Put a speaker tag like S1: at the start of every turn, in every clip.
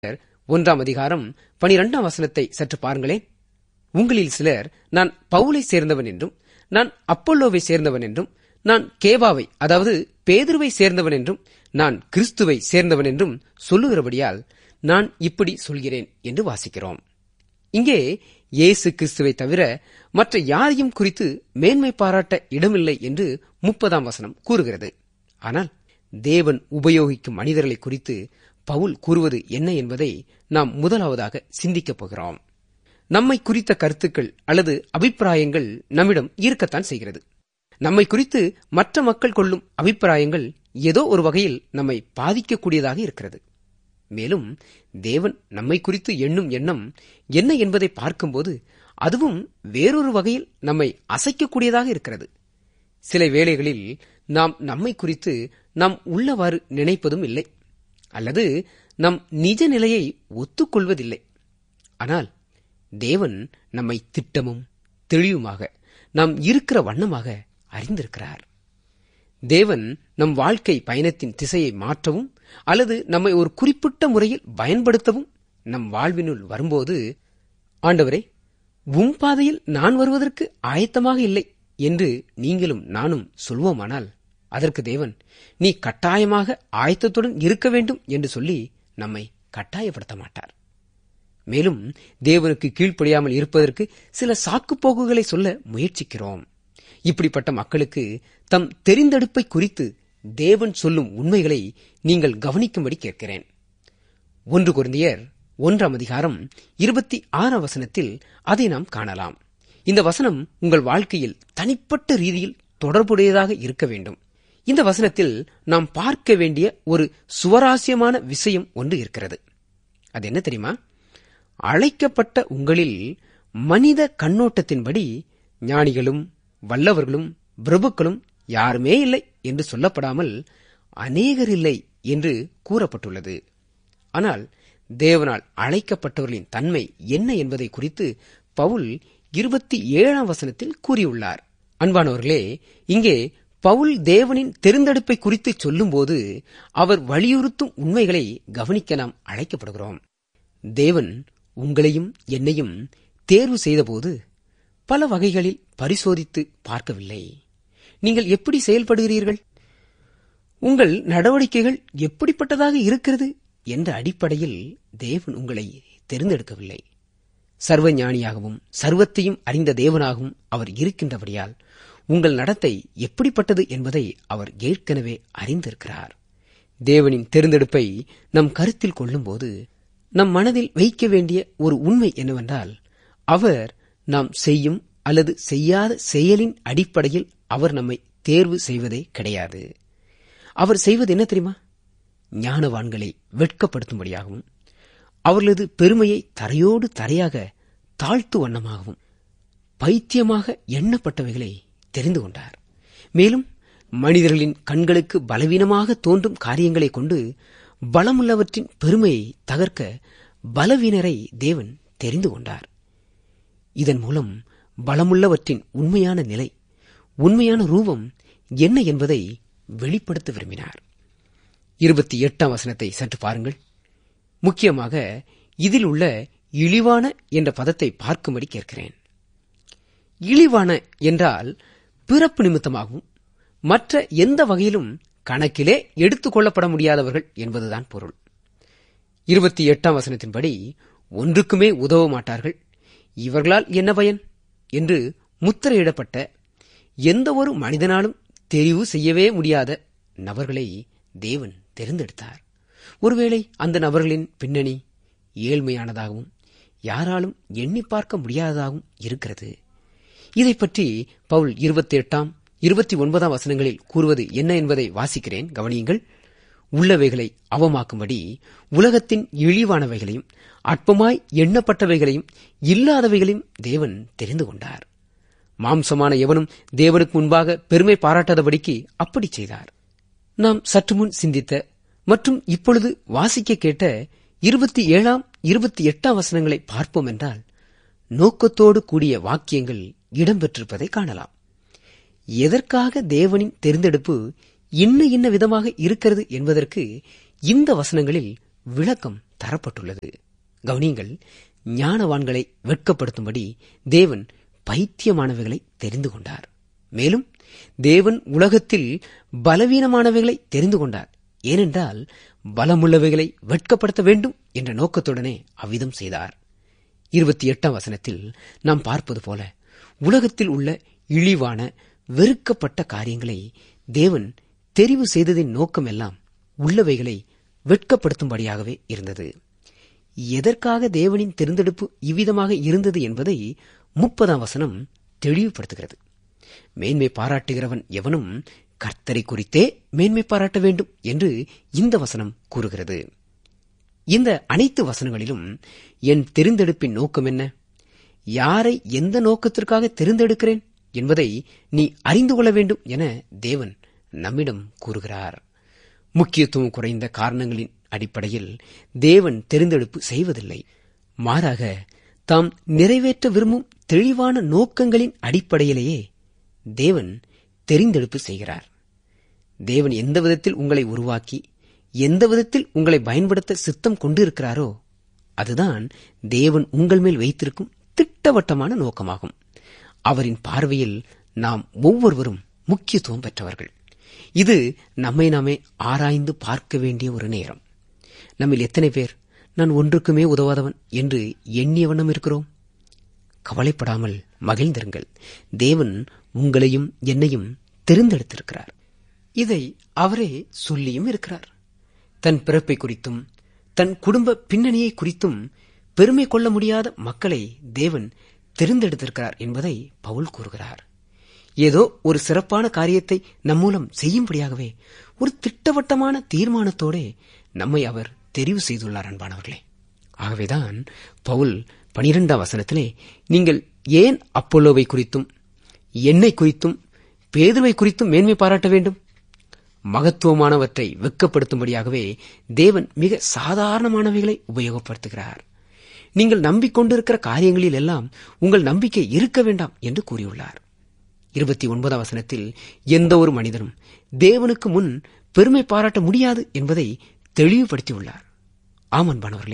S1: ஒன்றாம் அதிகாரம் பனிரெண்டாம் வசனத்தை சற்று பாருங்களேன் உங்களில் சிலர் நான் பவுலை சேர்ந்தவன் என்றும் நான் அப்பல்லோவை சேர்ந்தவன் என்றும் நான் கேபாவை அதாவது பேதுருவை சேர்ந்தவன் என்றும் நான் கிறிஸ்துவை சேர்ந்தவன் என்றும் சொல்லுகிறபடியால் நான் இப்படி சொல்கிறேன் என்று வாசிக்கிறோம் இங்கே இயேசு கிறிஸ்துவை தவிர மற்ற யாரையும் குறித்து மேன்மை பாராட்ட இடமில்லை என்று முப்பதாம் வசனம் கூறுகிறது ஆனால் தேவன் உபயோகிக்கும் மனிதர்களை குறித்து பவுல் கூறுவது என்ன என்பதை நாம் முதலாவதாக சிந்திக்கப் போகிறோம் நம்மை குறித்த கருத்துக்கள் அல்லது அபிப்பிராயங்கள் நம்மிடம் இருக்கத்தான் செய்கிறது நம்மை குறித்து மற்ற மக்கள் கொள்ளும் அபிப்பிராயங்கள் ஏதோ ஒரு வகையில் நம்மை பாதிக்கக்கூடியதாக இருக்கிறது மேலும் தேவன் நம்மை குறித்து எண்ணும் எண்ணம் என்ன என்பதை பார்க்கும்போது அதுவும் வேறொரு வகையில் நம்மை அசைக்கக்கூடியதாக இருக்கிறது சில வேளைகளில் நாம் நம்மை குறித்து நாம் உள்ளவாறு நினைப்பதும் இல்லை அல்லது நம் நிஜ நிலையை ஒத்துக்கொள்வதில்லை ஆனால் தேவன் நம்மை திட்டமும் தெளிவுமாக நாம் இருக்கிற வண்ணமாக அறிந்திருக்கிறார் தேவன் நம் வாழ்க்கை பயணத்தின் திசையை மாற்றவும் அல்லது நம்மை ஒரு குறிப்பிட்ட முறையில் பயன்படுத்தவும் நம் வாழ்வினுள் வரும்போது ஆண்டவரே உம் பாதையில் நான் வருவதற்கு ஆயத்தமாக இல்லை என்று நீங்களும் நானும் சொல்வோமானால் அதற்கு தேவன் நீ கட்டாயமாக ஆயத்தத்துடன் இருக்க வேண்டும் என்று சொல்லி நம்மை கட்டாயப்படுத்த மாட்டார் மேலும் தேவனுக்கு கீழ்ப்படியாமல் இருப்பதற்கு சில சாக்குப்போக்குகளை சொல்ல முயற்சிக்கிறோம் இப்படிப்பட்ட மக்களுக்கு தம் தெரிந்தெடுப்பை குறித்து தேவன் சொல்லும் உண்மைகளை நீங்கள் கவனிக்கும்படி கேட்கிறேன் ஒன்று குருந்தியர் ஒன்றாம் அதிகாரம் இருபத்தி ஆறாம் வசனத்தில் அதை நாம் காணலாம் இந்த வசனம் உங்கள் வாழ்க்கையில் தனிப்பட்ட ரீதியில் தொடர்புடையதாக இருக்க வேண்டும் இந்த வசனத்தில் நாம் பார்க்க வேண்டிய ஒரு சுவராசியமான விஷயம் ஒன்று இருக்கிறது அது என்ன தெரியுமா அழைக்கப்பட்ட உங்களில் மனித கண்ணோட்டத்தின்படி ஞானிகளும் வல்லவர்களும் பிரபுக்களும் யாருமே இல்லை என்று சொல்லப்படாமல் அநேகர் இல்லை என்று கூறப்பட்டுள்ளது ஆனால் தேவனால் அழைக்கப்பட்டவர்களின் தன்மை என்ன என்பதை குறித்து பவுல் இருபத்தி ஏழாம் வசனத்தில் கூறியுள்ளார் அன்பானவர்களே இங்கே பவுல் தேவனின் தெரிந்தெடுப்பை குறித்து சொல்லும்போது அவர் வலியுறுத்தும் உண்மைகளை கவனிக்க நாம் அழைக்கப்படுகிறோம் தேவன் உங்களையும் என்னையும் தேர்வு செய்தபோது பல வகைகளில் பரிசோதித்து பார்க்கவில்லை நீங்கள் எப்படி செயல்படுகிறீர்கள் உங்கள் நடவடிக்கைகள் எப்படிப்பட்டதாக இருக்கிறது என்ற அடிப்படையில் தேவன் உங்களை தெரிந்தெடுக்கவில்லை சர்வ ஞானியாகவும் சர்வத்தையும் அறிந்த தேவனாகவும் அவர் இருக்கின்றபடியால் உங்கள் நடத்தை எப்படிப்பட்டது என்பதை அவர் ஏற்கனவே அறிந்திருக்கிறார் தேவனின் தெரிந்தெடுப்பை நம் கருத்தில் கொள்ளும்போது நம் மனதில் வைக்க வேண்டிய ஒரு உண்மை என்னவென்றால் அவர் நாம் செய்யும் அல்லது செய்யாத செயலின் அடிப்படையில் அவர் நம்மை தேர்வு செய்வதே கிடையாது அவர் செய்வது என்ன தெரியுமா ஞானவான்களை வெட்கப்படுத்தும்படியாகவும் அவர்களது பெருமையை தரையோடு தரையாக தாழ்த்து வண்ணமாகவும் பைத்தியமாக எண்ணப்பட்டவைகளை தெரிந்து கொண்டார் மேலும் மனிதர்களின் கண்களுக்கு பலவீனமாக தோன்றும் காரியங்களை கொண்டு பலமுள்ளவற்றின் பெருமையை தகர்க்க பலவீனரை தேவன் தெரிந்து கொண்டார் இதன் மூலம் பலமுள்ளவற்றின் உண்மையான நிலை உண்மையான ரூபம் என்ன என்பதை வெளிப்படுத்த விரும்பினார் இருபத்தி எட்டாம் வசனத்தை சற்று பாருங்கள் முக்கியமாக இதில் உள்ள இழிவான என்ற பதத்தை பார்க்கும்படி கேட்கிறேன் இழிவான என்றால் பிறப்பு நிமித்தமாகவும் மற்ற எந்த வகையிலும் கணக்கிலே எடுத்துக் கொள்ளப்பட முடியாதவர்கள் என்பதுதான் பொருள் இருபத்தி எட்டாம் வசனத்தின்படி ஒன்றுக்குமே உதவ மாட்டார்கள் இவர்களால் என்ன பயன் என்று முத்திரையிடப்பட்ட எந்த ஒரு மனிதனாலும் தெரிவு செய்யவே முடியாத நபர்களை தேவன் தேர்ந்தெடுத்தார் ஒருவேளை அந்த நபர்களின் பின்னணி ஏழ்மையானதாகவும் யாராலும் எண்ணி பார்க்க முடியாததாகவும் இருக்கிறது இதை பற்றி பவுல் இருபத்தி எட்டாம் இருபத்தி ஒன்பதாம் வசனங்களில் கூறுவது என்ன என்பதை வாசிக்கிறேன் கவனியுங்கள் உள்ளவைகளை அவமாக்கும்படி உலகத்தின் இழிவானவைகளையும் அற்பமாய் எண்ணப்பட்டவைகளையும் இல்லாதவைகளையும் தேவன் தெரிந்து கொண்டார் மாம்சமான எவனும் தேவனுக்கு முன்பாக பெருமை பாராட்டாதபடிக்கு அப்படி செய்தார் நாம் சற்று முன் சிந்தித்த மற்றும் இப்பொழுது வாசிக்க கேட்ட இருபத்தி ஏழாம் இருபத்தி எட்டாம் வசனங்களை பார்ப்போம் என்றால் நோக்கத்தோடு கூடிய வாக்கியங்கள் இடம்பெற்றிருப்பதை காணலாம் எதற்காக தேவனின் தெரிந்தெடுப்பு இன்ன இன்ன விதமாக இருக்கிறது என்பதற்கு இந்த வசனங்களில் விளக்கம் தரப்பட்டுள்ளது கவனியங்கள் ஞானவான்களை வெட்கப்படுத்தும்படி தேவன் பைத்தியமானவைகளை தெரிந்து கொண்டார் மேலும் தேவன் உலகத்தில் பலவீனமானவைகளை தெரிந்து கொண்டார் ஏனென்றால் பலமுள்ளவைகளை வெட்கப்படுத்த வேண்டும் என்ற நோக்கத்துடனே அவ்விதம் செய்தார் இருபத்தி எட்டாம் வசனத்தில் நாம் பார்ப்பது போல உலகத்தில் உள்ள இழிவான வெறுக்கப்பட்ட காரியங்களை தேவன் தெரிவு செய்ததின் நோக்கம் எல்லாம் உள்ளவைகளை வெட்கப்படுத்தும்படியாகவே இருந்தது எதற்காக தேவனின் தேர்ந்தெடுப்பு இவ்விதமாக இருந்தது என்பதை முப்பதாம் வசனம் தெளிவுபடுத்துகிறது மேன்மை பாராட்டுகிறவன் எவனும் கர்த்தரை குறித்தே மேன்மை பாராட்ட வேண்டும் என்று இந்த வசனம் கூறுகிறது இந்த அனைத்து வசனங்களிலும் என் தெரிந்தெடுப்பின் நோக்கம் என்ன யாரை எந்த நோக்கத்திற்காக தெரிந்தெடுக்கிறேன் என்பதை நீ அறிந்து கொள்ள வேண்டும் என தேவன் நம்மிடம் கூறுகிறார் முக்கியத்துவம் குறைந்த காரணங்களின் அடிப்படையில் தேவன் தெரிந்தெடுப்பு செய்வதில்லை மாறாக தாம் நிறைவேற்ற விரும்பும் தெளிவான நோக்கங்களின் அடிப்படையிலேயே தேவன் தெரிந்தெடுப்பு செய்கிறார் தேவன் எந்த விதத்தில் உங்களை உருவாக்கி எந்த விதத்தில் உங்களை பயன்படுத்த சித்தம் கொண்டிருக்கிறாரோ அதுதான் தேவன் உங்கள் மேல் வைத்திருக்கும் திட்டவட்டமான நோக்கமாகும் அவரின் பார்வையில் நாம் ஒவ்வொருவரும் முக்கியத்துவம் பெற்றவர்கள் இது நம்மை நாமே ஆராய்ந்து பார்க்க வேண்டிய ஒரு நேரம் நம்மில் எத்தனை பேர் நான் ஒன்றுக்குமே உதவாதவன் என்று எண்ணிய வண்ணம் இருக்கிறோம் கவலைப்படாமல் மகிழ்ந்திருங்கள் தேவன் உங்களையும் என்னையும் தெரிந்தெடுத்திருக்கிறார் இதை அவரே சொல்லியும் இருக்கிறார் தன் பிறப்பை குறித்தும் தன் குடும்ப பின்னணியை குறித்தும் பெருமை கொள்ள முடியாத மக்களை தேவன் தெரிந்தெடுத்திருக்கிறார் என்பதை பவுல் கூறுகிறார் ஏதோ ஒரு சிறப்பான காரியத்தை நம் மூலம் செய்யும்படியாகவே ஒரு திட்டவட்டமான தீர்மானத்தோடே நம்மை அவர் தெரிவு செய்துள்ளார் அன்பானவர்களே ஆகவேதான் பவுல் பனிரெண்டாம் வசனத்திலே நீங்கள் ஏன் அப்போலோவை குறித்தும் என்னை குறித்தும் பேதுவை குறித்தும் மேன்மை பாராட்ட வேண்டும் மகத்துவமானவற்றை வெட்கப்படுத்தும்படியாகவே தேவன் மிக சாதாரணமானவைகளை உபயோகப்படுத்துகிறார் நீங்கள் நம்பிக்கொண்டிருக்கிற காரியங்களில் எல்லாம் உங்கள் நம்பிக்கை இருக்க வேண்டாம் என்று கூறியுள்ளார் இருபத்தி ஒன்பதாம் வசனத்தில் எந்த ஒரு மனிதனும் தேவனுக்கு முன் பெருமை பாராட்ட முடியாது என்பதை தெளிவுபடுத்தியுள்ளார் ஆமன்பானவர்களே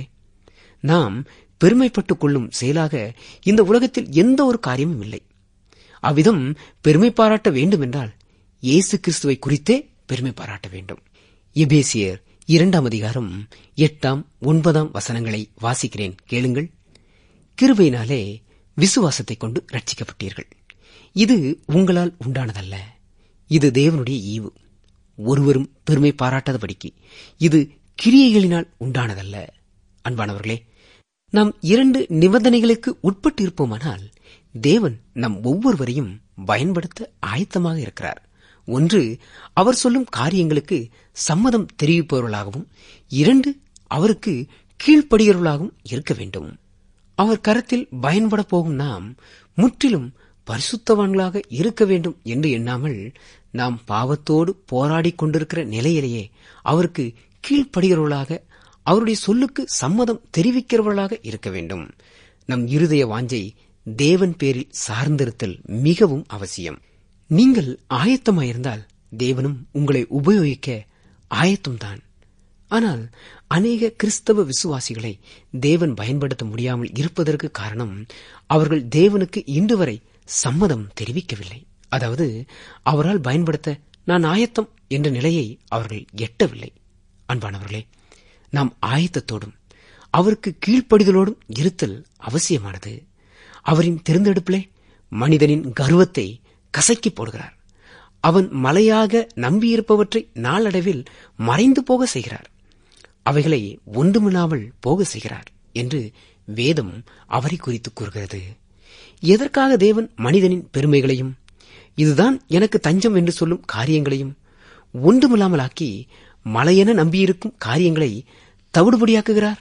S1: நாம் பெருமைப்பட்டுக் கொள்ளும் செயலாக இந்த உலகத்தில் எந்த ஒரு காரியமும் இல்லை அவ்விதம் பெருமை பாராட்ட வேண்டும் என்றால் இயேசு கிறிஸ்துவை குறித்தே பெருமை பாராட்ட வேண்டும் எபேசியர் இரண்டாம் அதிகாரம் எட்டாம் ஒன்பதாம் வசனங்களை வாசிக்கிறேன் கேளுங்கள் கிருபையினாலே விசுவாசத்தைக் கொண்டு ரட்சிக்கப்பட்டீர்கள் இது உங்களால் உண்டானதல்ல இது தேவனுடைய ஈவு ஒருவரும் பெருமை பாராட்டாதபடிக்கு இது கிரியைகளினால் உண்டானதல்ல அன்பானவர்களே நாம் இரண்டு நிபந்தனைகளுக்கு உட்பட்டு இருப்போமானால் தேவன் நம் ஒவ்வொருவரையும் பயன்படுத்த ஆயத்தமாக இருக்கிறார் ஒன்று அவர் சொல்லும் காரியங்களுக்கு சம்மதம் தெரிவிப்பவர்களாகவும் இரண்டு அவருக்கு கீழ்ப்படுகிறவர்களாகவும் இருக்க வேண்டும் அவர் கரத்தில் பயன்பட போகும் நாம் முற்றிலும் பரிசுத்தவான்களாக இருக்க வேண்டும் என்று எண்ணாமல் நாம் பாவத்தோடு போராடிக் கொண்டிருக்கிற நிலையிலேயே அவருக்கு கீழ்ப்படுகிறவர்களாக அவருடைய சொல்லுக்கு சம்மதம் தெரிவிக்கிறவர்களாக இருக்க வேண்டும் நம் இருதய வாஞ்சை தேவன் பேரில் சார்ந்திருத்தல் மிகவும் அவசியம் நீங்கள் ஆயத்தமாயிருந்தால் தேவனும் உங்களை உபயோகிக்க ஆயத்தம்தான் ஆனால் அநேக கிறிஸ்தவ விசுவாசிகளை தேவன் பயன்படுத்த முடியாமல் இருப்பதற்கு காரணம் அவர்கள் தேவனுக்கு இன்று வரை சம்மதம் தெரிவிக்கவில்லை அதாவது அவரால் பயன்படுத்த நான் ஆயத்தம் என்ற நிலையை அவர்கள் எட்டவில்லை அன்பானவர்களே நாம் ஆயத்தத்தோடும் அவருக்கு கீழ்ப்படிதலோடும் இருத்தல் அவசியமானது அவரின் தேர்ந்தெடுப்பிலே மனிதனின் கர்வத்தை கசக்கி போடுகிறார் அவன் மலையாக நம்பியிருப்பவற்றை நாளடைவில் மறைந்து போக செய்கிறார் அவைகளை ஒன்றுமில்லாமல் போக செய்கிறார் என்று வேதம் அவரை குறித்து கூறுகிறது எதற்காக தேவன் மனிதனின் பெருமைகளையும் இதுதான் எனக்கு தஞ்சம் என்று சொல்லும் காரியங்களையும் ஒன்றுமில்லாமலாக்கி மலையென நம்பியிருக்கும் காரியங்களை தவிடுபடியாக்குகிறார்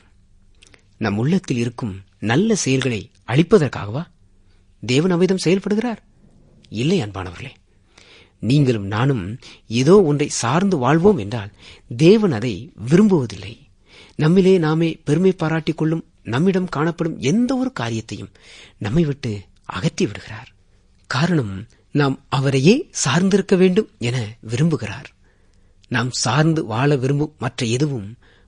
S1: நம் உள்ளத்தில் இருக்கும் நல்ல செயல்களை அளிப்பதற்காகவா தேவன் அவ்விதம் செயல்படுகிறார் இல்லை அன்பானவர்களே நீங்களும் நானும் ஏதோ ஒன்றை சார்ந்து வாழ்வோம் என்றால் தேவன் அதை விரும்புவதில்லை நம்மிலே நாமே பெருமை பாராட்டிக் கொள்ளும் நம்மிடம் காணப்படும் எந்த ஒரு காரியத்தையும் நம்மை விட்டு அகற்றி விடுகிறார் காரணம் நாம் அவரையே சார்ந்திருக்க வேண்டும் என விரும்புகிறார் நாம் சார்ந்து வாழ விரும்பும் மற்ற எதுவும்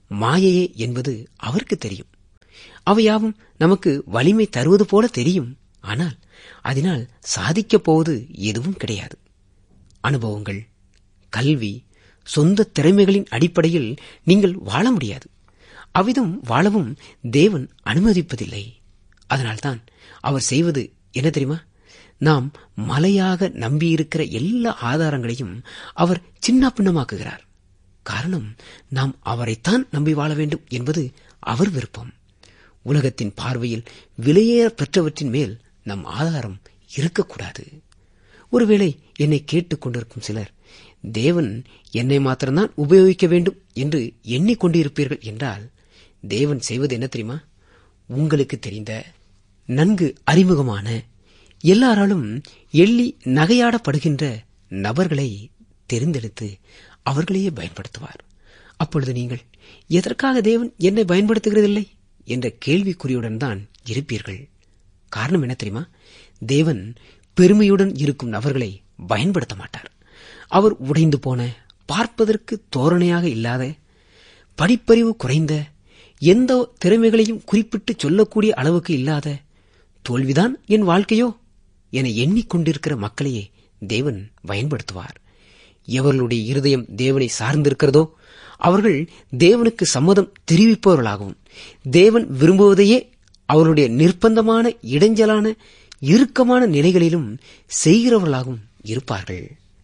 S1: மாயையே என்பது அவருக்கு தெரியும் அவையாவும் நமக்கு வலிமை தருவது போல தெரியும் ஆனால் அதனால் சாதிக்கப் போவது எதுவும் கிடையாது அனுபவங்கள் கல்வி சொந்த திறமைகளின் அடிப்படையில் நீங்கள் வாழ முடியாது அவ்விதம் வாழவும் தேவன் அனுமதிப்பதில்லை அதனால்தான் அவர் செய்வது என்ன தெரியுமா நாம் மலையாக நம்பியிருக்கிற எல்லா ஆதாரங்களையும் அவர் சின்ன பின்னமாக்குகிறார் காரணம் நாம் அவரைத்தான் நம்பி வாழ வேண்டும் என்பது அவர் விருப்பம் உலகத்தின் பார்வையில் விலையேற பெற்றவற்றின் மேல் நம் ஆதாரம் இருக்கக்கூடாது ஒருவேளை என்னை கேட்டுக் கொண்டிருக்கும் சிலர் தேவன் என்னை மாத்திரம்தான் உபயோகிக்க வேண்டும் என்று எண்ணிக்கொண்டிருப்பீர்கள் என்றால் தேவன் செய்வது என்ன தெரியுமா உங்களுக்கு தெரிந்த நன்கு அறிமுகமான எல்லாராலும் எள்ளி நகையாடப்படுகின்ற நபர்களை தெரிந்தெடுத்து அவர்களையே பயன்படுத்துவார் அப்பொழுது நீங்கள் எதற்காக தேவன் என்னை பயன்படுத்துகிறதில்லை என்ற கேள்விக்குறியுடன் தான் இருப்பீர்கள் காரணம் என்ன தெரியுமா தேவன் பெருமையுடன் இருக்கும் நபர்களை பயன்படுத்த மாட்டார் அவர் உடைந்து போன பார்ப்பதற்கு தோரணையாக இல்லாத படிப்பறிவு குறைந்த எந்த திறமைகளையும் குறிப்பிட்டு சொல்லக்கூடிய அளவுக்கு இல்லாத தோல்விதான் என் வாழ்க்கையோ என எண்ணிக்கொண்டிருக்கிற மக்களையே தேவன் பயன்படுத்துவார் எவர்களுடைய இருதயம் தேவனை சார்ந்திருக்கிறதோ அவர்கள் தேவனுக்கு சம்மதம் தெரிவிப்பவர்களாகவும் தேவன் விரும்புவதையே அவருடைய நிர்பந்தமான இடைஞ்சலான இறுக்கமான நிலைகளிலும் செய்கிறவர்களாகவும் இருப்பார்கள்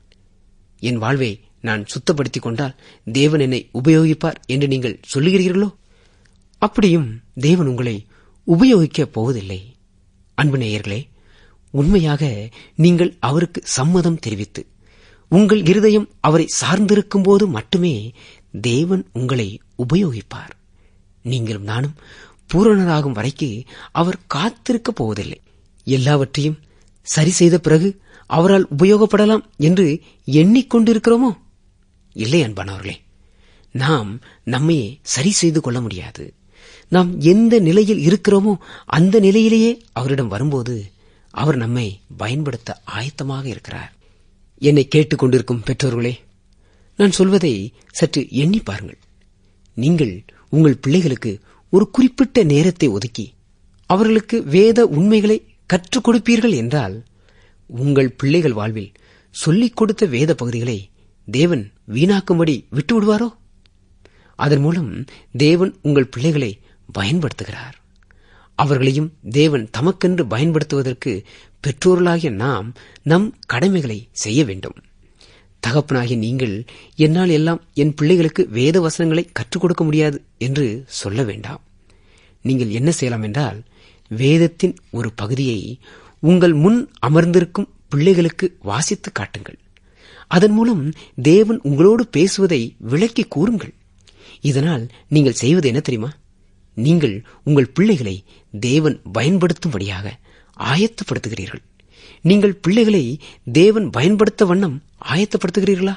S1: என் வாழ்வை நான் சுத்தப்படுத்திக் கொண்டால் தேவன் என்னை உபயோகிப்பார் என்று நீங்கள் சொல்லுகிறீர்களோ அப்படியும் தேவன் உங்களை உபயோகிக்கப் போவதில்லை அன்பு நேயர்களே உண்மையாக நீங்கள் அவருக்கு சம்மதம் தெரிவித்து உங்கள் இருதயம் அவரை சார்ந்திருக்கும் போது மட்டுமே தேவன் உங்களை உபயோகிப்பார் நீங்களும் நானும் பூரணராகும் வரைக்கு அவர் காத்திருக்கப் போவதில்லை எல்லாவற்றையும் சரி செய்த பிறகு அவரால் உபயோகப்படலாம் என்று எண்ணிக்கொண்டிருக்கிறோமோ இல்லை அன்பானவர்களே நாம் நம்மையே சரி செய்து கொள்ள முடியாது நாம் எந்த நிலையில் இருக்கிறோமோ அந்த நிலையிலேயே அவரிடம் வரும்போது அவர் நம்மை பயன்படுத்த ஆயத்தமாக இருக்கிறார் என்னை கேட்டுக் கொண்டிருக்கும் பெற்றோர்களே நான் சொல்வதை சற்று எண்ணி பாருங்கள் நீங்கள் உங்கள் பிள்ளைகளுக்கு ஒரு குறிப்பிட்ட நேரத்தை ஒதுக்கி அவர்களுக்கு வேத உண்மைகளை கற்றுக் கொடுப்பீர்கள் என்றால் உங்கள் பிள்ளைகள் வாழ்வில் சொல்லிக் கொடுத்த வேத பகுதிகளை தேவன் வீணாக்கும்படி விட்டு விடுவாரோ அதன் மூலம் தேவன் உங்கள் பிள்ளைகளை பயன்படுத்துகிறார் அவர்களையும் தேவன் தமக்கென்று பயன்படுத்துவதற்கு பெற்றோர்களாகிய நாம் நம் கடமைகளை செய்ய வேண்டும் தகப்பனாகிய நீங்கள் என்னால் எல்லாம் என் பிள்ளைகளுக்கு வேத வசனங்களை கற்றுக் கொடுக்க முடியாது என்று சொல்ல வேண்டாம் நீங்கள் என்ன செய்யலாம் என்றால் வேதத்தின் ஒரு பகுதியை உங்கள் முன் அமர்ந்திருக்கும் பிள்ளைகளுக்கு வாசித்து காட்டுங்கள் அதன் மூலம் தேவன் உங்களோடு பேசுவதை விளக்கி கூறுங்கள் இதனால் நீங்கள் செய்வது என்ன தெரியுமா நீங்கள் உங்கள் பிள்ளைகளை தேவன் பயன்படுத்தும்படியாக ஆயத்தப்படுத்துகிறீர்கள் நீங்கள் பிள்ளைகளை தேவன் பயன்படுத்த வண்ணம் ஆயத்தப்படுத்துகிறீர்களா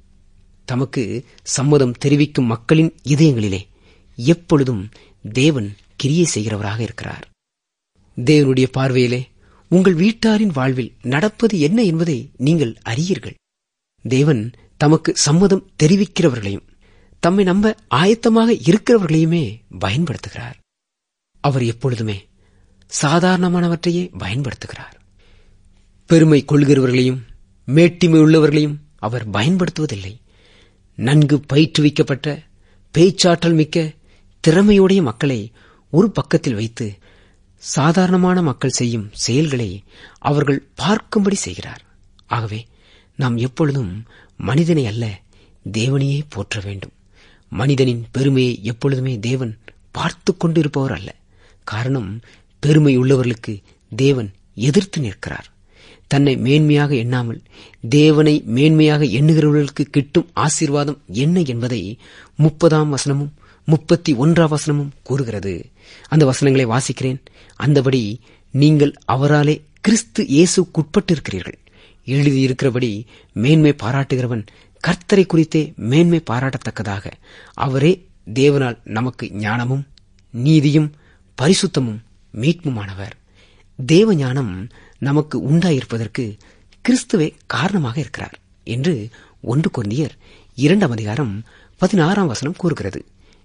S1: தமக்கு சம்மதம் தெரிவிக்கும் மக்களின் இதயங்களிலே எப்பொழுதும் தேவன் கிரியை செய்கிறவராக இருக்கிறார் தேவனுடைய பார்வையிலே உங்கள் வீட்டாரின் வாழ்வில் நடப்பது என்ன என்பதை நீங்கள் அறியீர்கள் தேவன் தமக்கு சம்மதம் தெரிவிக்கிறவர்களையும் தம்மை நம்ப ஆயத்தமாக இருக்கிறவர்களையுமே பயன்படுத்துகிறார் அவர் எப்பொழுதுமே சாதாரணமானவற்றையே பயன்படுத்துகிறார் பெருமை கொள்கிறவர்களையும் மேட்டிமை உள்ளவர்களையும் அவர் பயன்படுத்துவதில்லை நன்கு பயிற்றுவிக்கப்பட்ட பேச்சாற்றல் மிக்க திறமையுடைய மக்களை ஒரு பக்கத்தில் வைத்து சாதாரணமான மக்கள் செய்யும் செயல்களை அவர்கள் பார்க்கும்படி செய்கிறார் ஆகவே நாம் எப்பொழுதும் மனிதனை அல்ல தேவனையே போற்ற வேண்டும் மனிதனின் பெருமையை எப்பொழுதுமே தேவன் பார்த்து கொண்டிருப்பவர் அல்ல காரணம் பெருமை உள்ளவர்களுக்கு தேவன் எதிர்த்து நிற்கிறார் தன்னை மேன்மையாக எண்ணாமல் தேவனை மேன்மையாக எண்ணுகிறவர்களுக்கு கிட்டும் ஆசீர்வாதம் என்ன என்பதை முப்பதாம் வசனமும் முப்பத்தி ஒன்றாம் வசனமும் கூறுகிறது அந்த வசனங்களை வாசிக்கிறேன் அந்தபடி நீங்கள் அவராலே கிறிஸ்து இயேசுக்குட்பட்டிருக்கிறீர்கள் எழுதியிருக்கிறபடி மேன்மை பாராட்டுகிறவன் கர்த்தரை குறித்தே மேன்மை பாராட்டத்தக்கதாக அவரே தேவனால் நமக்கு ஞானமும் நீதியும் பரிசுத்தமும் மீட்புமானவர் தேவ ஞானம் நமக்கு உண்டாயிருப்பதற்கு கிறிஸ்துவே காரணமாக இருக்கிறார் என்று ஒன்று கொந்தியர் இரண்டாம் அதிகாரம் பதினாறாம் வசனம் கூறுகிறது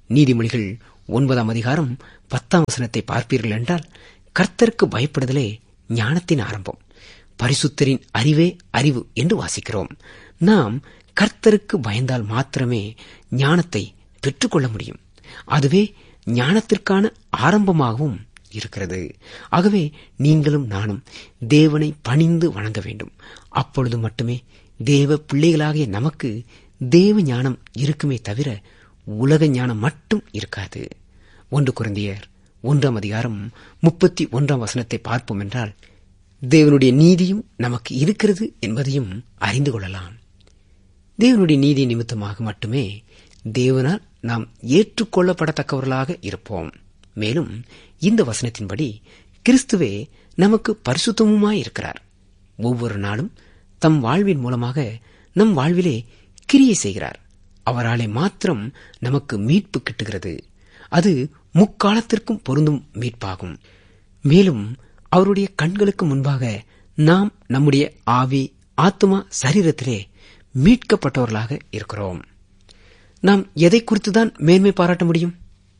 S1: நீதிமொழிகள் ஒன்பதாம் அதிகாரம் பத்தாம் வசனத்தை பார்ப்பீர்கள் என்றால் கர்த்தருக்கு பயப்படுதலே ஞானத்தின் ஆரம்பம் பரிசுத்தரின் அறிவே அறிவு என்று வாசிக்கிறோம் நாம் கர்த்தருக்கு பயந்தால் மாத்திரமே ஞானத்தை பெற்றுக்கொள்ள முடியும் அதுவே ஞானத்திற்கான ஆரம்பமாகவும் இருக்கிறது ஆகவே நீங்களும் நானும் தேவனை பணிந்து வணங்க வேண்டும் அப்பொழுது மட்டுமே தேவ பிள்ளைகளாகிய நமக்கு தேவ ஞானம் இருக்குமே தவிர உலக ஞானம் மட்டும் இருக்காது ஒன்று குழந்தையர் ஒன்றாம் அதிகாரம் முப்பத்தி ஒன்றாம் வசனத்தை பார்ப்போம் என்றால் தேவனுடைய நீதியும் நமக்கு இருக்கிறது என்பதையும் அறிந்து கொள்ளலாம் தேவனுடைய நீதி நிமித்தமாக மட்டுமே தேவனால் நாம் ஏற்றுக்கொள்ளப்படத்தக்கவர்களாக இருப்போம் மேலும் இந்த வசனத்தின்படி கிறிஸ்துவே நமக்கு பரிசுத்தமுமாயிருக்கிறார் ஒவ்வொரு நாளும் தம் வாழ்வின் மூலமாக நம் வாழ்விலே கிரியை செய்கிறார் அவராலே மாத்திரம் நமக்கு மீட்பு கிட்டுகிறது அது முக்காலத்திற்கும் பொருந்தும் மீட்பாகும் மேலும் அவருடைய கண்களுக்கு முன்பாக நாம் நம்முடைய ஆவி ஆத்மா சரீரத்திலே மீட்கப்பட்டவர்களாக இருக்கிறோம் நாம் எதை குறித்துதான் மேன்மை பாராட்ட முடியும்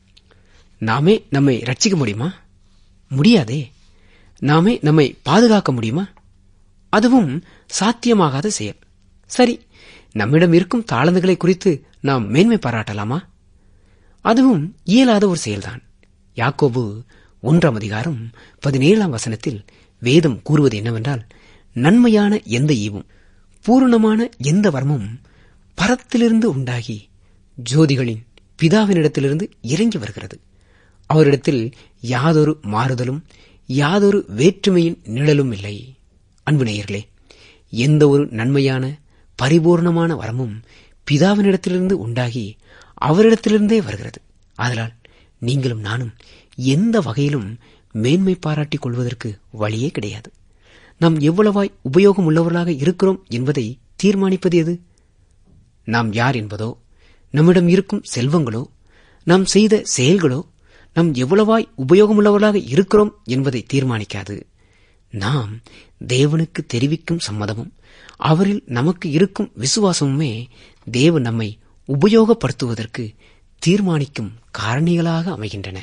S1: நாமே நம்மை ரட்சிக்க முடியுமா முடியாதே நாமே நம்மை பாதுகாக்க முடியுமா அதுவும் சாத்தியமாகாத செயல் சரி நம்மிடம் இருக்கும் தாளந்துகளை குறித்து நாம் மேன்மை பாராட்டலாமா அதுவும் இயலாத ஒரு செயல்தான் யாக்கோபு ஒன்றாம் அதிகாரம் பதினேழாம் வசனத்தில் வேதம் கூறுவது என்னவென்றால் நன்மையான எந்த ஈவும் பூரணமான எந்த வர்மமும் பரத்திலிருந்து உண்டாகி ஜோதிகளின் பிதாவினிடத்திலிருந்து இறங்கி வருகிறது அவரிடத்தில் யாதொரு மாறுதலும் யாதொரு வேற்றுமையின் நிழலும் இல்லை அன்பு நேயர்களே எந்த ஒரு நன்மையான பரிபூர்ணமான வரமும் பிதாவினிடத்திலிருந்து உண்டாகி அவரிடத்திலிருந்தே வருகிறது அதனால் நீங்களும் நானும் எந்த வகையிலும் மேன்மை பாராட்டிக் கொள்வதற்கு வழியே கிடையாது நாம் எவ்வளவாய் உபயோகம் உள்ளவர்களாக இருக்கிறோம் என்பதை தீர்மானிப்பது எது நாம் யார் என்பதோ நம்மிடம் இருக்கும் செல்வங்களோ நாம் செய்த செயல்களோ நாம் எவ்வளவாய் உபயோகமுள்ளவர்களாக இருக்கிறோம் என்பதை தீர்மானிக்காது நாம் தேவனுக்கு தெரிவிக்கும் சம்மதமும் அவரில் நமக்கு இருக்கும் விசுவாசமுமே தேவன் நம்மை உபயோகப்படுத்துவதற்கு தீர்மானிக்கும் காரணிகளாக அமைகின்றன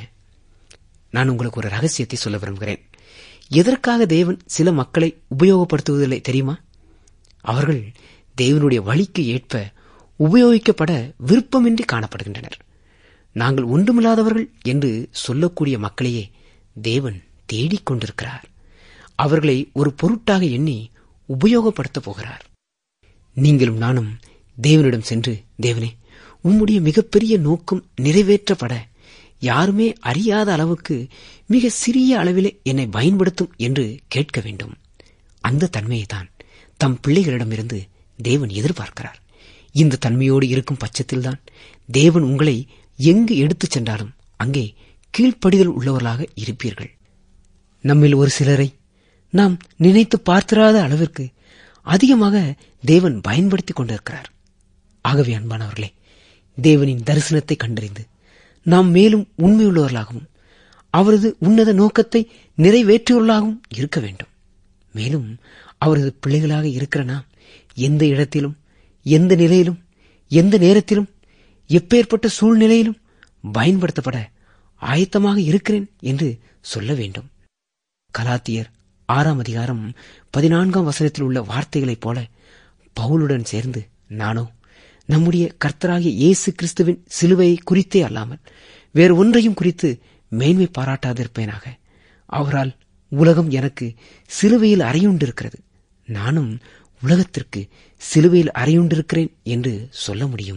S1: நான் உங்களுக்கு ஒரு ரகசியத்தை சொல்ல விரும்புகிறேன் எதற்காக தேவன் சில மக்களை உபயோகப்படுத்துவதில்லை தெரியுமா அவர்கள் தேவனுடைய வழிக்கு ஏற்ப உபயோகிக்கப்பட விருப்பமின்றி காணப்படுகின்றனர் நாங்கள் ஒன்றுமில்லாதவர்கள் என்று சொல்லக்கூடிய மக்களையே தேவன் தேடிக் கொண்டிருக்கிறார் அவர்களை ஒரு பொருட்டாக எண்ணி உபயோகப்படுத்தப் போகிறார் நீங்களும் நானும் தேவனிடம் சென்று தேவனே உம்முடைய மிகப்பெரிய நோக்கம் நிறைவேற்றப்பட யாருமே அறியாத அளவுக்கு மிக சிறிய அளவிலே என்னை பயன்படுத்தும் என்று கேட்க வேண்டும் அந்த தன்மையைத்தான் தம் பிள்ளைகளிடமிருந்து தேவன் எதிர்பார்க்கிறார் இந்த தன்மையோடு இருக்கும் பட்சத்தில்தான் தேவன் உங்களை எங்கு எடுத்துச் சென்றாலும் அங்கே கீழ்ப்படிதல் உள்ளவர்களாக இருப்பீர்கள் நம்மில் ஒரு சிலரை நாம் நினைத்து பார்த்திராத அளவிற்கு அதிகமாக தேவன் பயன்படுத்திக் கொண்டிருக்கிறார் ஆகவே அன்பானவர்களே தேவனின் தரிசனத்தை கண்டறிந்து நாம் மேலும் உண்மையுள்ளவர்களாகவும் அவரது உன்னத நோக்கத்தை நிறைவேற்றியுள்ளதாகவும் இருக்க வேண்டும் மேலும் அவரது பிள்ளைகளாக இருக்கிற நாம் எந்த இடத்திலும் எந்த நிலையிலும் எந்த நேரத்திலும் எப்பேற்பட்ட சூழ்நிலையிலும் பயன்படுத்தப்பட ஆயத்தமாக இருக்கிறேன் என்று சொல்ல வேண்டும் கலாத்தியர் ஆறாம் அதிகாரம் பதினான்காம் வசனத்தில் உள்ள வார்த்தைகளைப் போல பவுலுடன் சேர்ந்து நானோ நம்முடைய கர்த்தராகிய இயேசு கிறிஸ்துவின் சிலுவையை குறித்தே அல்லாமல் வேறு ஒன்றையும் குறித்து மேன்மை பாராட்டாதிருப்பேனாக அவரால் உலகம் எனக்கு சிலுவையில் அறையுண்டிருக்கிறது நானும் உலகத்திற்கு சிலுவையில் அறையுண்டிருக்கிறேன் என்று சொல்ல முடியும்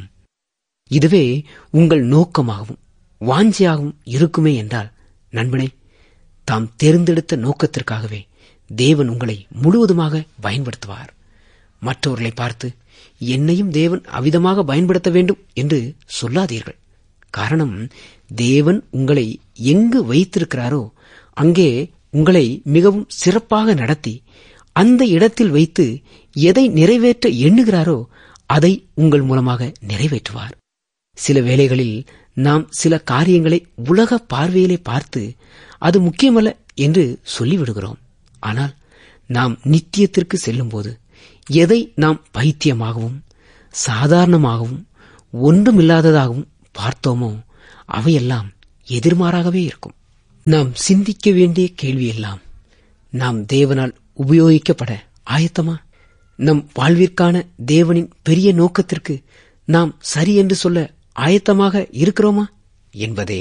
S1: இதுவே உங்கள் நோக்கமாகவும் வாஞ்சியாகவும் இருக்குமே என்றால் நண்பனே தாம் தேர்ந்தெடுத்த நோக்கத்திற்காகவே தேவன் உங்களை முழுவதுமாக பயன்படுத்துவார் மற்றவர்களை பார்த்து என்னையும் தேவன் அவிதமாக பயன்படுத்த வேண்டும் என்று சொல்லாதீர்கள் காரணம் தேவன் உங்களை எங்கு வைத்திருக்கிறாரோ அங்கே உங்களை மிகவும் சிறப்பாக நடத்தி அந்த இடத்தில் வைத்து எதை நிறைவேற்ற எண்ணுகிறாரோ அதை உங்கள் மூலமாக நிறைவேற்றுவார் சில வேளைகளில் நாம் சில காரியங்களை உலக பார்வையிலே பார்த்து அது முக்கியமல்ல என்று சொல்லிவிடுகிறோம் ஆனால் நாம் நித்தியத்திற்கு செல்லும்போது எதை நாம் பைத்தியமாகவும் சாதாரணமாகவும் ஒன்றுமில்லாததாகவும் பார்த்தோமோ அவையெல்லாம் எதிர்மாறாகவே இருக்கும் நாம் சிந்திக்க வேண்டிய கேள்வியெல்லாம் நாம் தேவனால் உபயோகிக்கப்பட ஆயத்தமா நம் வாழ்விற்கான தேவனின் பெரிய நோக்கத்திற்கு நாம் சரி என்று சொல்ல ஆயத்தமாக இருக்கிறோமா என்பதே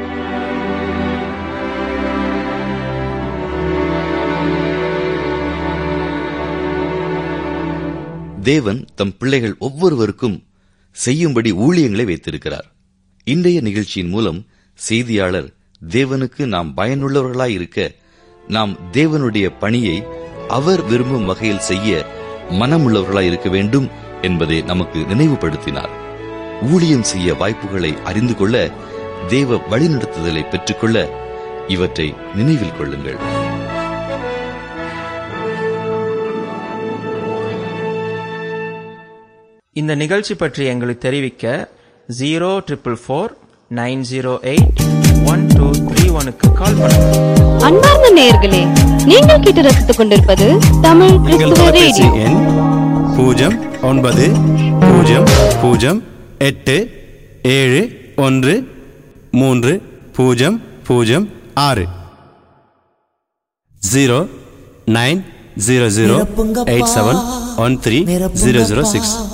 S2: தேவன் தம் பிள்ளைகள் ஒவ்வொருவருக்கும் செய்யும்படி ஊழியங்களை வைத்திருக்கிறார் இன்றைய நிகழ்ச்சியின் மூலம் செய்தியாளர் தேவனுக்கு நாம் பயனுள்ளவர்களாய் இருக்க நாம் தேவனுடைய பணியை அவர் விரும்பும் வகையில் செய்ய மனமுள்ளவர்களாய் இருக்க வேண்டும் என்பதை நமக்கு நினைவுபடுத்தினார் ஊழியம் செய்ய வாய்ப்புகளை அறிந்து கொள்ள தேவ வழிநடத்துதலை பெற்றுக்கொள்ள இவற்றை நினைவில் கொள்ளுங்கள்
S3: இந்த நிகழ்ச்சி பற்றி எங்களுக்கு தெரிவிக்க zero triple four nine zero eight one two three ஒனுக்கு கால் பண்ணுங்க
S4: அன்பார்ந்த நேயர்களே நீங்கள் கேட்டு ரசித்துக் கொண்டிருப்பது தமிழ்
S5: எங்கள்
S4: கிறிஸ்துவ
S5: தொலைபேசி
S4: ரேடியோ
S5: எண் பூஜ்ஜியம் ஒன்பது பூஜ்ஜியம் பூஜ்ஜியம் எட்டு ஏழு ஒன்று மூன்று பூஜ்ஜியம் பூஜ்ஜியம் ஆறு zero nine zero zero eight seven one three zero zero six